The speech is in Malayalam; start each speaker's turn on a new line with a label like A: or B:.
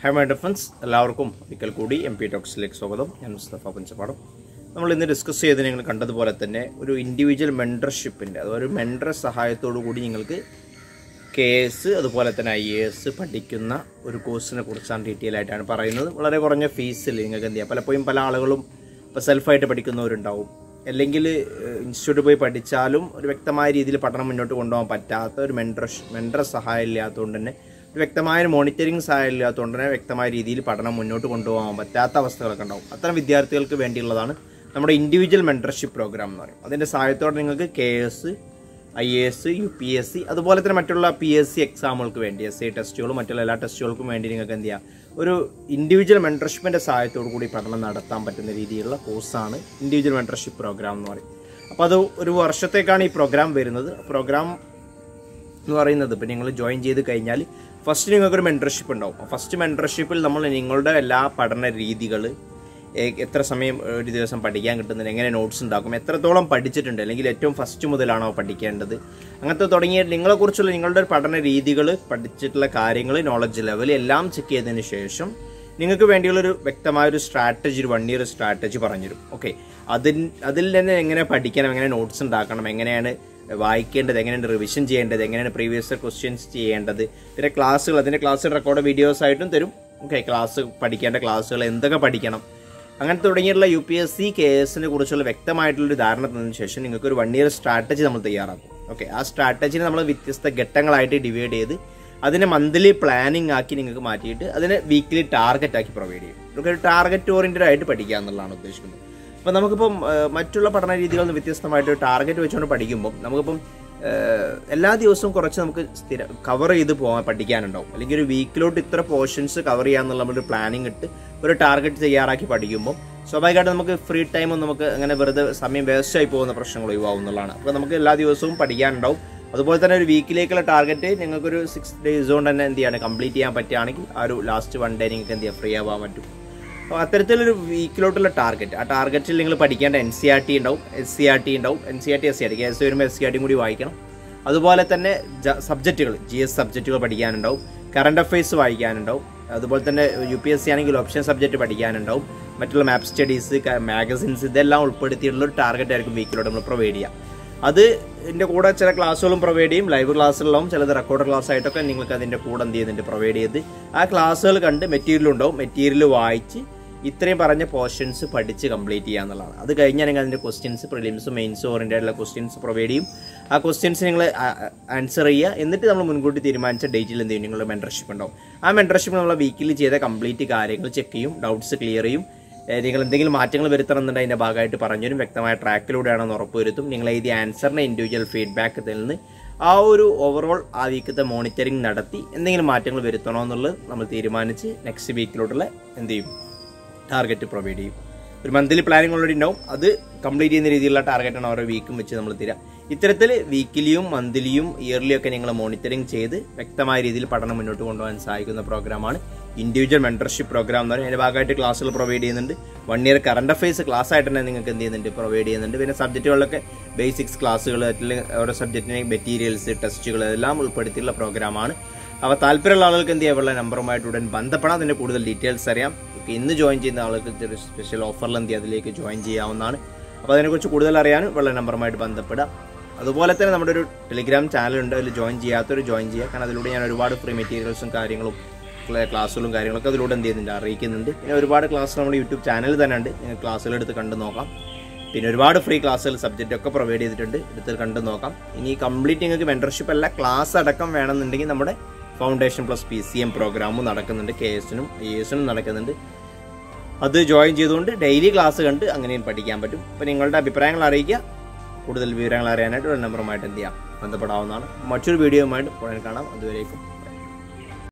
A: ഹൈ മൈ ഡിഫൻസ് എല്ലാവർക്കും ഒരിക്കൽ കൂടി എം പി ടോക്സിലേക്ക് സ്വാഗതം ഞാൻ മുസ്തഫ പഞ്ചപ്പാടം നമ്മൾ ഇന്ന് ഡിസ്കസ് ചെയ്ത് നിങ്ങൾ കണ്ടതുപോലെ തന്നെ ഒരു ഇൻഡിവിജ്വൽ മെൻറ്റർഷിപ്പിൻ്റെ അഥവാ ഒരു മെൻറ്റർ സഹായത്തോടു കൂടി നിങ്ങൾക്ക് കെ എസ് അതുപോലെ തന്നെ ഐ എ എസ് പഠിക്കുന്ന ഒരു കോഴ്സിനെ കുറിച്ചാണ് ഡീറ്റെയിൽ ആയിട്ടാണ് പറയുന്നത് വളരെ കുറഞ്ഞ ഫീസിൽ നിങ്ങൾക്ക് എന്ത് ചെയ്യാം പലപ്പോഴും പല ആളുകളും ഇപ്പോൾ സെൽഫായിട്ട് പഠിക്കുന്നവരുണ്ടാവും അല്ലെങ്കിൽ ഇൻസ്റ്റിറ്റ്യൂട്ടിൽ പോയി പഠിച്ചാലും ഒരു വ്യക്തമായ രീതിയിൽ പഠനം മുന്നോട്ട് കൊണ്ടുപോകാൻ പറ്റാത്ത ഒരു മെൻറ്റർ മെൻറ്റർ സഹായം ഇല്ലാത്തതുകൊണ്ട് തന്നെ ഒരു വ്യക്തമായ ഒരു മോണിറ്ററിംഗ് സഹായം ഇല്ലാത്തതുകൊണ്ട് തന്നെ വ്യക്തമായ രീതിയിൽ പഠനം മുന്നോട്ട് കൊണ്ടുപോകാൻ പറ്റാത്ത അവസ്ഥകളൊക്കെ ഉണ്ടാവും അത്തരം വിദ്യാർത്ഥികൾക്ക് വേണ്ടിയുള്ളതാണ് നമ്മുടെ ഇൻഡിവിജ്വൽ മെൻറ്റർഷിപ്പ് പ്രോഗ്രാം എന്ന് പറയും അതിൻ്റെ സഹായത്തോടെ നിങ്ങൾക്ക് K S I A S U P S C അതുപോലെ തന്നെ മറ്റുള്ള പി എസ് സി എക്സാമുകൾക്ക് വേണ്ടി എസ് ഐ ടെസ്റ്റുകളും മറ്റുള്ള എല്ലാ ടെസ്റ്റുകൾക്കും വേണ്ടി നിങ്ങൾക്ക് എന്ത് ചെയ്യാം ഒരു ഇൻഡിവിജ്വൽ മെൻറ്റർഷിപ്പിൻ്റെ സഹായത്തോടു കൂടി പഠനം നടത്താൻ പറ്റുന്ന രീതിയിലുള്ള കോഴ്സാണ് ഇൻഡിവിജ്വൽ മെൻറ്റർഷിപ്പ് പ്രോഗ്രാം എന്ന് പറയും അപ്പോൾ അത് ഒരു വർഷത്തേക്കാണ് ഈ പ്രോഗ്രാം വരുന്നത് പ്രോഗ്രാം എന്ന് പറയുന്നത് ഇപ്പം നിങ്ങൾ ജോയിൻ ചെയ്ത് കഴിഞ്ഞാൽ ഫസ്റ്റ് നിങ്ങൾക്കൊരു മെൻറ്റർഷിപ്പ് ഉണ്ടാവും ഫസ്റ്റ് മെൻറ്റർഷിപ്പിൽ നമ്മൾ നിങ്ങളുടെ എല്ലാ പഠന രീതികൾ എത്ര സമയം ഒരു ദിവസം പഠിക്കാൻ കിട്ടുന്നത് എങ്ങനെ നോട്ട്സ് ഉണ്ടാക്കും എത്രത്തോളം പഠിച്ചിട്ടുണ്ട് അല്ലെങ്കിൽ ഏറ്റവും ഫസ്റ്റ് മുതലാണോ പഠിക്കേണ്ടത് അങ്ങനത്തെ തുടങ്ങിയ നിങ്ങളെക്കുറിച്ചുള്ള നിങ്ങളുടെ ഒരു പഠന രീതികൾ പഠിച്ചിട്ടുള്ള കാര്യങ്ങൾ നോളജ് ലെവൽ എല്ലാം ചെക്ക് ചെയ്തതിന് ശേഷം നിങ്ങൾക്ക് വേണ്ടിയുള്ളൊരു വ്യക്തമായ ഒരു സ്ട്രാറ്റജി ഒരു വൺ ഇയർ സ്ട്രാറ്റജി പറഞ്ഞുതരും ഓക്കെ അതിൽ അതിൽ തന്നെ എങ്ങനെ പഠിക്കണം എങ്ങനെ നോട്ട്സ് ഉണ്ടാക്കണം എങ്ങനെയാണ് വായിക്കേണ്ടത് എങ്ങനെയാണ് റിവിഷൻ ചെയ്യേണ്ടത് എങ്ങനെയാണ് പ്രീവിയസ് ക്വസ്റ്റ്യൻസ് ചെയ്യേണ്ടത് പിന്നെ ക്ലാസ്സുകൾ അതിൻ്റെ ക്ലാസ് റെക്കോർഡ് വീഡിയോസ് ആയിട്ടും തരും ഓക്കെ ക്ലാസ് പഠിക്കേണ്ട ക്ലാസ്സുകൾ എന്തൊക്കെ പഠിക്കണം അങ്ങനെ തുടങ്ങിയിട്ടുള്ള U P S C K എസിനെ കുറിച്ചുള്ള വ്യക്തമായിട്ടുള്ളൊരു ധാരണ തന്നതിന് ശേഷം നിങ്ങൾക്ക് ഒരു വൺ ഇയർ സ്ട്രാറ്റജി നമ്മൾ തയ്യാറാക്കും ഓക്കെ ആ സ്ട്രാറ്റജിനെ നമ്മൾ വ്യത്യസ്ത ഘട്ടങ്ങളായിട്ട് ഡിവൈഡ് ചെയ്ത് അതിനെ മന്ത്ലി പ്ലാനിങ് ആക്കി നിങ്ങൾക്ക് മാറ്റിയിട്ട് അതിനെ വീക്ക്ലി ടാർഗറ്റ് ആക്കി പ്രൊവൈഡ് ചെയ്യും നമുക്ക് ഒരു ടാർഗറ്റ് ഓറിയൻറ്റഡ് ആയിട്ട് പഠിക്കുക എന്നുള്ളതാണ് ഉദ്ദേശിക്കുന്നത് അപ്പം നമുക്കിപ്പം മറ്റുള്ള പഠന രീതികളിൽ നിന്ന് വ്യത്യസ്തമായിട്ട് ടാർഗറ്റ് വെച്ചുകൊണ്ട് പഠിക്കുമ്പോൾ നമുക്കിപ്പം എല്ലാ ദിവസവും കുറച്ച് നമുക്ക് സ്ഥിരം കവർ ചെയ്ത് പോകാൻ പഠിക്കാനുണ്ടാവും അല്ലെങ്കിൽ ഒരു വീക്കിലോട്ട് ഇത്ര പോർഷൻസ് കവർ ചെയ്യാന്നുള്ള നമ്മളൊരു പ്ലാനിങ് ഇട്ട് ഒരു ടാർഗറ്റ് തയ്യാറാക്കി പഠിക്കുമ്പോൾ സ്വാഭാവികമായിട്ടും നമുക്ക് ഫ്രീ ടൈമും നമുക്ക് അങ്ങനെ വെറുതെ സമയം വേസ്റ്റ് ആയി പോകുന്ന പ്രശ്നങ്ങൾ ഒഴിവാകും എന്നുള്ളതാണ് അപ്പോൾ നമുക്ക് എല്ലാ ദിവസവും പഠിക്കാനുണ്ടാവും അതുപോലെ തന്നെ ഒരു വീക്കിലേക്കുള്ള ടാർഗറ്റ് നിങ്ങൾക്കൊരു സിക്സ് ഡേയ്സ് കൊണ്ട് തന്നെ എന്ത് ചെയ്യാണ് കംപ്ലീറ്റ് ചെയ്യാൻ പറ്റുകയാണെങ്കിൽ ആ ഒരു ലാസ്റ്റ് വൺ ഡേ നിങ്ങൾക്ക് എന്ത് ചെയ്യാം ഫ്രീ ആവാൻ പറ്റും അപ്പോൾ അത്തരത്തിലൊരു വീക്കിലോട്ടുള്ള ടാർഗറ്റ് ആ ടാർഗറ്റിൽ നിങ്ങൾ പഠിക്കേണ്ട എൻ സി ആർ ടി ഉണ്ടാവും എസ് സി ആർ ടി ഉണ്ടാവും N C R T S C R T case വരുമ്പോൾ എസ് സി ആർ ടിയും കൂടി വായിക്കണം അതുപോലെ തന്നെ സബ്ജക്റ്റുകൾ ജി എസ് സബ്ജക്റ്റുകൾ പഠിക്കാനുണ്ടാവും കറണ്ട് അഫയേഴ്സ് വായിക്കാനുണ്ടാവും അതുപോലെ തന്നെ യു പി എസ് സി ആണെങ്കിൽ ഓപ്ഷൻ സബ്ജക്റ്റ് പഠിക്കാനുണ്ടാവും മറ്റുള്ള മാപ്പ് സ്റ്റഡീസ് മാഗസിൻസ് ഇതെല്ലാം ഉൾപ്പെടുത്തിയിട്ടുള്ള ഒരു ടാർഗറ്റ് ആയിരിക്കും വീക്കിലോട്ട് നമ്മൾ പ്രൊവൈഡ് ചെയ്യുക അത് ഇതിൻ്റെ കൂടെ ചില ക്ലാസ്സുകളും പ്രൊവൈഡ് ചെയ്യും ലൈവ് ക്ലാസ്സുകളും ചിലത് റെക്കോർഡ് ക്ലാസ് ആയിട്ടൊക്കെ നിങ്ങൾക്ക് അതിൻ്റെ കൂടെ എന്ത് ചെയ്യുന്നുണ്ട് പ്രൊവൈഡ് ചെയ്ത് ആ ക്ലാസ്സുകൾ കണ്ട് മെറ്റീരിയൽ ഉണ്ടാവും മെറ്റീരിയൽ വായിച്ച് ഇത്രയും പറഞ്ഞ പോർഷൻസ് പഠിച്ച് കംപ്ലീറ്റ് ചെയ്യുക എന്നുള്ളതാണ് അത് കഴിഞ്ഞാൽ നിങ്ങൾ അതിൻ്റെ ക്വസ്റ്റ്യൻസ് പ്രിലിംസും മെയിൻസും ഓറിയൻറ്റഡുള്ള ക്വസ്റ്റ്യൻസ് പ്രൊവൈഡ് ചെയ്യും ആ ക്വസ്റ്റ്യൻസ് നിങ്ങൾ ആൻസർ ചെയ്യുക എന്നിട്ട് നമ്മൾ മുൻകൂട്ടി തീരുമാനിച്ച ഡേറ്റിൽ എന്ത് ചെയ്യും നിങ്ങളുടെ മെൻറ്റർഷിപ്പ് ഉണ്ടാവും ആ മെൻറ്റർഷിപ്പ് നമ്മൾ വീക്കിലി ചെയ്ത കംപ്ലീറ്റ് കാര്യങ്ങൾ ചെക്ക് ചെയ്യും ഡൗട്ട്സ് ക്ലിയർ ചെയ്യും നിങ്ങൾ എന്തെങ്കിലും മാറ്റങ്ങൾ വരുത്തണം എന്നുണ്ടെങ്കിൽ അതിൻ്റെ ഭാഗമായിട്ട് പറഞ്ഞുതരും വ്യക്തമായ ട്രാക്കിലൂടെയാണെന്ന് ഉറപ്പുവരുത്തും നിങ്ങൾ എഴുതിയ ആൻസറിൻ്റെ ഇൻഡിവിജ്വൽ ഫീഡ്ബാക്ക് നിന്ന് ആ ഒരു ഓവറോൾ ആ വീക്കത്തെ മോണിറ്ററിംഗ് നടത്തി എന്തെങ്കിലും മാറ്റങ്ങൾ വരുത്തണോ എന്നുള്ളത് നമ്മൾ തീരുമാനിച്ച് നെക്സ്റ്റ് വീക്കിലോട്ടുള്ള എന്ത് ചെയ്യും ടാർഗറ്റ് പ്രൊവൈഡ് ചെയ്യും ഒരു മന്ത്ലി പ്ലാനിങ് ഓൾറെഡി ഉണ്ടാവും അത് കംപ്ലീറ്റ് ചെയ്യുന്ന രീതിയിലുള്ള ടാർഗറ്റാണ് ഓരോ വീക്കും വെച്ച് നമ്മൾ തരിക ഇത്തരത്തിൽ വീക്കിലിയും മന്ത്ലിയും ഇയർലിയും ഒക്കെ നിങ്ങൾ മോണിറ്ററിംഗ് ചെയ്ത് വ്യക്തമായ രീതിയിൽ പഠനം മുന്നോട്ട് കൊണ്ടുപോകാൻ സഹായിക്കുന്ന പ്രോഗ്രാമാണ് ഇൻഡിവിജ്വൽ മെൻറ്റർഷിപ്പ് പ്രോഗ്രാം എന്ന് പറയുന്നത് അതിൻ്റെ ഭാഗമായിട്ട് ക്ലാസ്സുകൾ പ്രൊവൈഡ് ചെയ്യുന്നുണ്ട് one year current affairs class ആയിട്ട് തന്നെ നിങ്ങൾക്ക് എന്ത് ചെയ്യുന്നുണ്ട് പ്രൊവൈഡ് ചെയ്യുന്നുണ്ട് പിന്നെ സബ്ജക്റ്റുകളിലൊക്കെ ബേസിക്സ് ക്ലാസ്സുകൾ അല്ലെങ്കിൽ ഓരോ സബ്ജക്റ്റിന് മെറ്റീരിയൽസ് ടെസ്റ്റുകൾ എല്ലാം ഉൾപ്പെടുത്തിയുള്ള പ്രോഗ്രാമാണ് അപ്പോൾ താല്പര്യമുള്ള ആളുകൾക്ക് എന്ത് ചെയ്യാനുള്ള നമ്പറുമായിട്ട് ഉടൻ ബന്ധപ്പെടാം അതിൻ്റെ കൂടുതൽ ഡീറ്റെയിൽസ് അറിയാം ഇന്ന് ജോയിൻ ചെയ്യുന്ന ആൾക്ക് ഒരു സ്പെഷ്യൽ ഓഫറിൽ എന്ത് അതിലേക്ക് ജോയിൻ ചെയ്യാവുന്നതാണ് അപ്പോൾ അതിനെക്കുറിച്ച് കൂടുതൽ അറിയാൻ വെള്ള നമ്പറുമായിട്ട് ബന്ധപ്പെടാം അതുപോലെ തന്നെ നമ്മുടെ ഒരു ടെലിഗ്രാം ചാനലുണ്ട് അതിൽ ജോയിൻ ചെയ്യാത്തൊരു ജോയിൻ ചെയ്യുക കാരണം അതിലൂടെ ഞാൻ ഒരുപാട് ഫ്രീ മെറ്റീരിയൽസും കാര്യങ്ങളും ക്ലാസ്സുകളും കാര്യങ്ങളൊക്കെ അതിലൂടെ എന്ത് ചെയ്യുന്നുണ്ട് അറിയിക്കുന്നുണ്ട് പിന്നെ ഒരുപാട് ക്ലാസ് നമ്മുടെ യൂട്യൂബ് ചാനൽ തന്നെ ഉണ്ട് നിങ്ങൾ ക്ലാസ്സുകൾ എടുത്ത് കണ്ടു നോക്കാം പിന്നെ ഒരുപാട് ഫ്രീ ക്ലാസ്സുകൾ സബ്ജക്റ്റ് ഒക്കെ പ്രൊവൈഡ് ചെയ്തിട്ടുണ്ട് എടുത്ത് കണ്ടു നോക്കാം ഇനി കംപ്ലീറ്റ് നിങ്ങൾക്ക് മെൻറ്റർഷിപ്പ് അല്ല ക്ലാസ് അടക്കം വേണമെന്നുണ്ടെങ്കിൽ നമ്മുടെ foundation plus P C M പ്രോഗ്രാമും നടക്കുന്നുണ്ട് കെ എസിനും ഐ എസിനും നടക്കുന്നുണ്ട് അത് ജോയിൻ ചെയ്തുകൊണ്ട് ഡെയിലി ക്ലാസ് കണ്ട് അങ്ങനെയും പഠിക്കാൻ പറ്റും അപ്പോൾ നിങ്ങളുടെ അഭിപ്രായങ്ങൾ അറിയിക്കുക കൂടുതൽ വിവരങ്ങൾ അറിയാനായിട്ട് ഒരു നമ്പറുമായിട്ട് എന്ത് ചെയ്യാം ബന്ധപ്പെടാവുന്നതാണ് മറ്റൊരു വീഡിയോയുമായിട്ട് ഉടൻ കാണാം അതുവരേക്കും